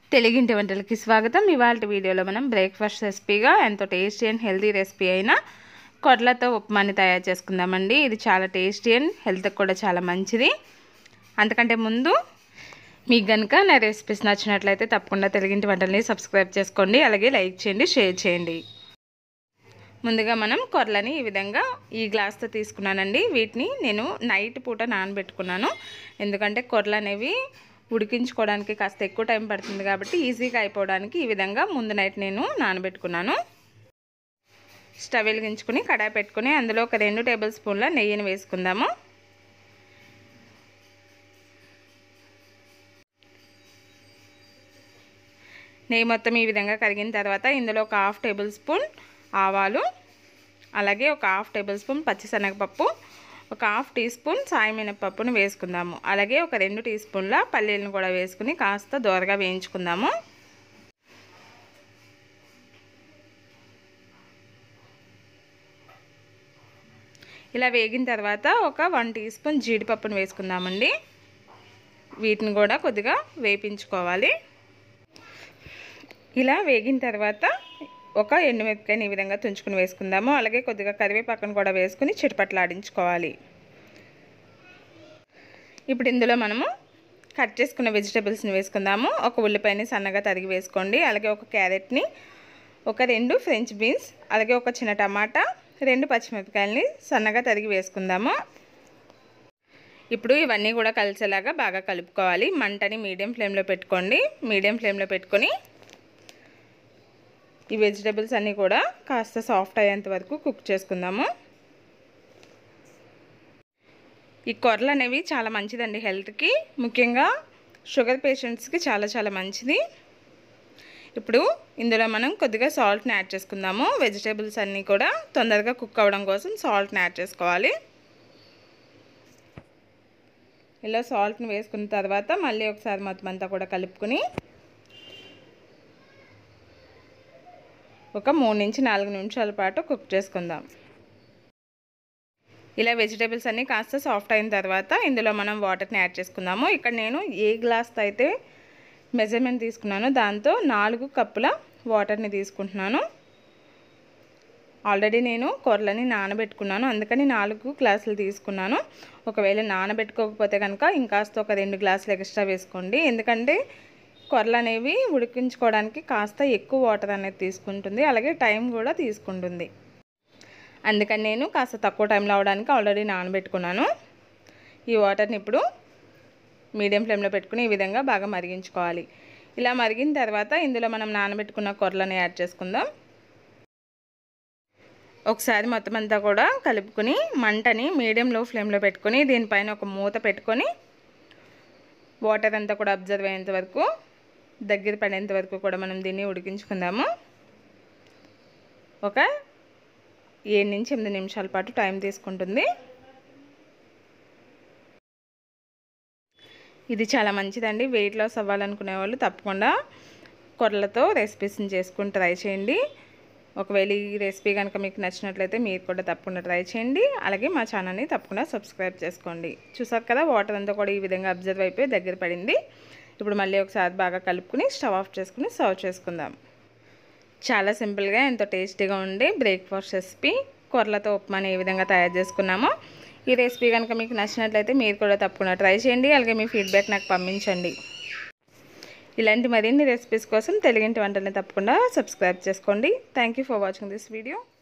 తెలుగింటి వంటలకి స్వాగతం ఇవాళ వీడియోలో మనం బ్రేక్ఫాస్ట్ రెసిపీగా ఎంతో టేస్టీ అండ్ హెల్తీ రెసిపీ అయిన కొడ్లతో ఉప్మాని తయారు చేసుకుందామండి ఇది చాలా టేస్టీ అండ్ హెల్త్కి కూడా చాలా మంచిది అంతకంటే ముందు మీకు కనుక నా రెసిపీస్ నచ్చినట్లయితే తప్పకుండా తెలుగింటి వంటల్ని సబ్స్క్రైబ్ చేసుకోండి అలాగే లైక్ చేయండి షేర్ చేయండి ముందుగా మనం కొర్రలని ఈ విధంగా ఈ గ్లాస్తో తీసుకున్నానండి వీటిని నేను నైట్ పూట నానబెట్టుకున్నాను ఎందుకంటే కొర్రలు అనేవి ఉడికించుకోవడానికి కాస్త ఎక్కువ టైం పడుతుంది కాబట్టి ఈజీగా అయిపోవడానికి ఈ విధంగా ముందు నైట్ నేను నానబెట్టుకున్నాను స్టవ్ వెలిగించుకుని కడాయి పెట్టుకుని అందులో ఒక రెండు టేబుల్ స్పూన్ల నెయ్యిని వేసుకుందాము నెయ్యి మొత్తం ఈ విధంగా కరిగిన తర్వాత ఇందులో ఒక హాఫ్ టేబుల్ స్పూన్ ఆవాలు అలాగే ఒక హాఫ్ టేబుల్ స్పూన్ పచ్చిశనగపప్పు ఒక హాఫ్ టీ స్పూన్ సాయి మినపప్పును వేసుకుందాము అలాగే ఒక రెండు టీ స్పూన్ల పల్లీలను కూడా వేసుకుని కాస్త దోరగా వేయించుకుందాము ఇలా వేగిన తర్వాత ఒక వన్ టీ స్పూన్ జీడిపప్పును వేసుకుందామండి వీటిని కూడా కొద్దిగా వేపించుకోవాలి ఇలా వేగిన తర్వాత ఒక ఎండుమిరపకాయని ఈ విధంగా తుంచుకుని వేసుకుందాము అలాగే కొద్దిగా కరివేపాకును కూడా వేసుకుని చిటపట్లాడించుకోవాలి ఇప్పుడు ఇందులో మనము కట్ చేసుకున్న వెజిటేబుల్స్ని వేసుకుందాము ఒక ఉల్లిపాయని సన్నగా తరిగి వేసుకోండి అలాగే ఒక క్యారెట్ని ఒక రెండు ఫ్రెంచ్ బీన్స్ అలాగే ఒక చిన్న టమాటా రెండు పచ్చిమిరపకాయలని సన్నగా తరిగి వేసుకుందాము ఇప్పుడు ఇవన్నీ కూడా కలిసేలాగా బాగా కలుపుకోవాలి మంటని మీడియం ఫ్లేమ్లో పెట్టుకోండి మీడియం ఫ్లేమ్లో పెట్టుకొని ఈ వెజిటేబుల్స్ అన్నీ కూడా కాస్త సాఫ్ట్ అయ్యేంత వరకు కుక్ చేసుకుందాము ఈ కొర్రలు అనేవి చాలా మంచిదండి హెల్త్కి ముఖ్యంగా షుగర్ పేషెంట్స్కి చాలా చాలా మంచిది ఇప్పుడు ఇందులో మనం కొద్దిగా సాల్ట్ని యాడ్ చేసుకుందాము వెజిటేబుల్స్ అన్నీ కూడా తొందరగా కుక్ అవ్వడం కోసం సాల్ట్ని యాడ్ చేసుకోవాలి ఇలా సాల్ట్ని వేసుకున్న తర్వాత మళ్ళీ ఒకసారి మొత్తం అంతా కూడా కలుపుకొని ఒక మూడు నుంచి నాలుగు నిమిషాల పాటు కుక్ చేసుకుందాం ఇలా వెజిటేబుల్స్ అన్నీ కాస్త సాఫ్ట్ అయిన తర్వాత ఇందులో మనం వాటర్ని యాడ్ చేసుకుందాము ఇక్కడ నేను ఏ గ్లాస్తో అయితే మెజర్మెంట్ తీసుకున్నానో దాంతో నాలుగు కప్పుల వాటర్ని తీసుకుంటున్నాను ఆల్రెడీ నేను కూరలని నానబెట్టుకున్నాను అందుకని నాలుగు గ్లాసులు తీసుకున్నాను ఒకవేళ నానబెట్టుకోకపోతే కనుక ఇంకాస్త ఒక రెండు గ్లాసులు ఎక్స్ట్రా వేసుకోండి ఎందుకంటే కొర్రలు అనేవి ఉడికించుకోవడానికి కాస్త ఎక్కువ వాటర్ అనేది తీసుకుంటుంది అలాగే టైం కూడా తీసుకుంటుంది అందుకని నేను కాస్త తక్కువ టైంలో అవడానికి ఆల్రెడీ నానబెట్టుకున్నాను ఈ వాటర్ని ఇప్పుడు మీడియం ఫ్లేమ్లో పెట్టుకుని ఈ విధంగా బాగా మరిగించుకోవాలి ఇలా మరిగిన తర్వాత ఇందులో మనం నానబెట్టుకున్న కొర్రలను యాడ్ చేసుకుందాం ఒకసారి మొత్తం అంతా కూడా కలుపుకొని మంటని మీడియం లో ఫ్లేమ్లో పెట్టుకొని దీనిపైన ఒక మూత పెట్టుకొని వాటర్ అంతా కూడా అబ్జర్వ్ అయ్యేంత వరకు దగ్గర పడేంత వరకు కూడా మనం దీన్ని ఉడికించుకుందాము ఒక ఏడు నుంచి ఎనిమిది నిమిషాల పాటు టైం తీసుకుంటుంది ఇది చాలా మంచిదండి వెయిట్ లాస్ అవ్వాలనుకునే వాళ్ళు తప్పకుండా కొర్రలతో రెసిపీస్ని చేసుకుని ట్రై చేయండి ఒకవేళ ఈ రెసిపీ కనుక మీకు నచ్చినట్లయితే మీరు కూడా తప్పకుండా ట్రై చేయండి అలాగే మా ఛానల్ని తప్పకుండా సబ్స్క్రైబ్ చేసుకోండి చూసారు కదా వాటర్ అంతా కూడా ఈ విధంగా అబ్జర్వ్ అయిపోయి దగ్గర పడింది ఇప్పుడు మళ్ళీ ఒకసారి బాగా కలుపుకుని స్టవ్ ఆఫ్ చేసుకుని సర్వ్ చేసుకుందాం చాలా సింపుల్గా ఎంతో టేస్టీగా ఉండే బ్రేక్ఫాస్ట్ రెసిపీ కొర్రలతో ఉప్మాని ఏ విధంగా తయారు చేసుకున్నామో ఈ రెసిపీ కనుక మీకు నచ్చినట్లయితే మీరు కూడా తప్పకుండా ట్రై చేయండి అలాగే మీ ఫీడ్బ్యాక్ నాకు పంపించండి ఇలాంటి మరిన్ని రెసిపీస్ కోసం తెలుగింటి వంటల్ని తప్పకుండా సబ్స్క్రైబ్ చేసుకోండి thank for watching this video